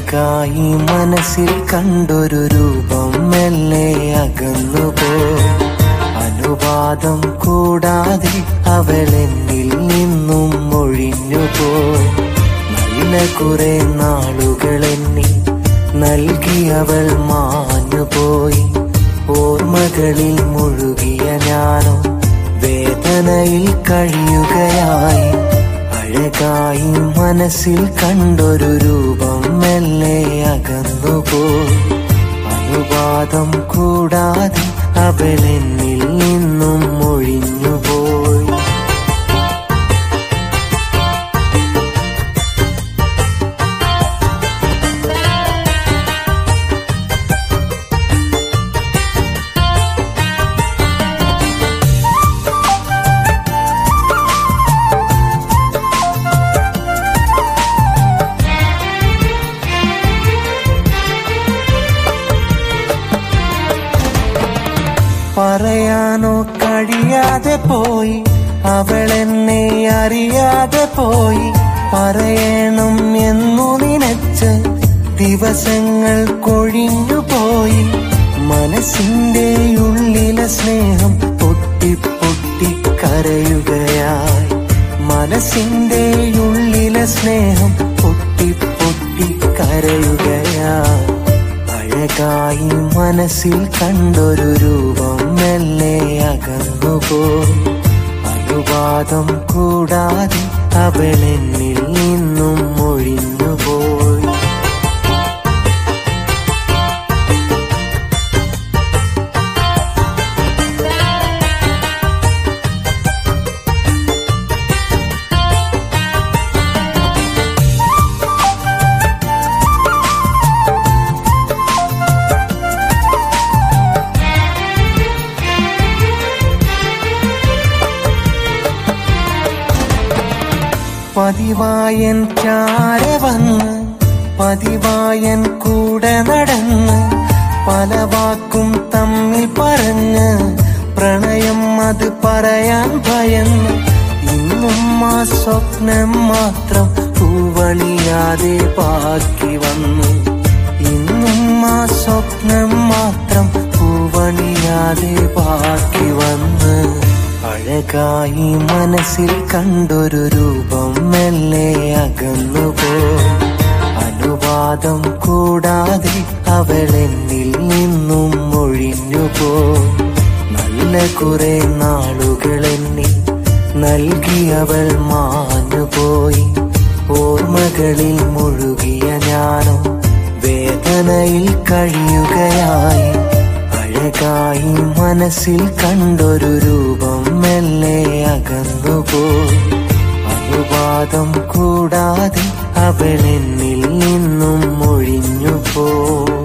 അഴകായി മനസ്സിൽ കണ്ടൊരു രൂപം മെല്ലെ അകന്നുപോ അനുവാദം കൂടാതെ അവളെന്നിൽ നിന്നും ഒഴിഞ്ഞുപോ നല്ല കുറെ നാളുകൾ എന്നിൽ നൽകിയവൾ മാഞ്ഞുപോയി ഓർമ്മകളിൽ മുഴുകിയ ഞാനോ വേദനയിൽ കഴിയുകയായി അഴകായി മനസ്സിൽ കണ്ടൊരു രൂപം മെല്ലെ അകന്നുപോയി അനുവാദം കൂടാതെ അവളെന്നിൽ നിന്നും ഒഴിഞ്ഞുപോയി പറയാനോ കഴിയാതെ പോയി അവളെന്നെ അറിയാതെ പോയി പറയണം എന്നു നനച്ച് ദിവസങ്ങൾ കൊഴിഞ്ഞു പോയി മനസ്സിന്റെ ഉള്ളിലെ സ്നേഹം പൊട്ടി പൊട്ടി കരയുകയായി മനസ്സിന്റെ ഉള്ളിലെ സ്നേഹം പൊട്ടി പൊട്ടി കരയുകയായി അഴകായി മനസ്സിൽ കണ്ടൊരു രൂപം മെല്ലെ അകന്നുപോയി അനുവാദം കൂടാതെ അവളെന്നിൽ നിന്നും ഒഴിഞ്ഞുപോയി പതിവായൻ ചാര വന്ന് പതിവായൻ കൂടെ നടന്ന് പല വാക്കും തമ്മിൽ പറഞ്ഞ് പ്രണയം അത് പറയാൻ ഭയന്ന് ഇന്നും ആ സ്വപ്നം മാത്രം പൂവണിയാതെ ബാക്കി വന്നു ഇന്നും ആ സ്വപ്നം മാത്രം പൂവണിയാതെ ബാക്കി വന്ന് അഴകായി മനസ്സിൽ കണ്ടൊരു രൂപം മെല്ലെ അകന്നുപോ അനുവാദം കൂടാതെ അവളെന്നിൽ നിന്നും ഒഴിഞ്ഞുപോ നല്ല കുറെ നാളുകൾ എന്നിൽ നൽകിയവൾ മാഞ്ഞുപോയി ഓർമ്മകളിൽ മുഴുകിയ ഞാനോ വേദനയിൽ കഴിയുകയായി അഴകായി മനസ്സിൽ കണ്ടൊരു രൂപം മെല്ലെ അകന്നുപോയി അനുവാദം കൂടാതെ അവളെന്നിൽ നിന്നും ഒഴിഞ്ഞുപോ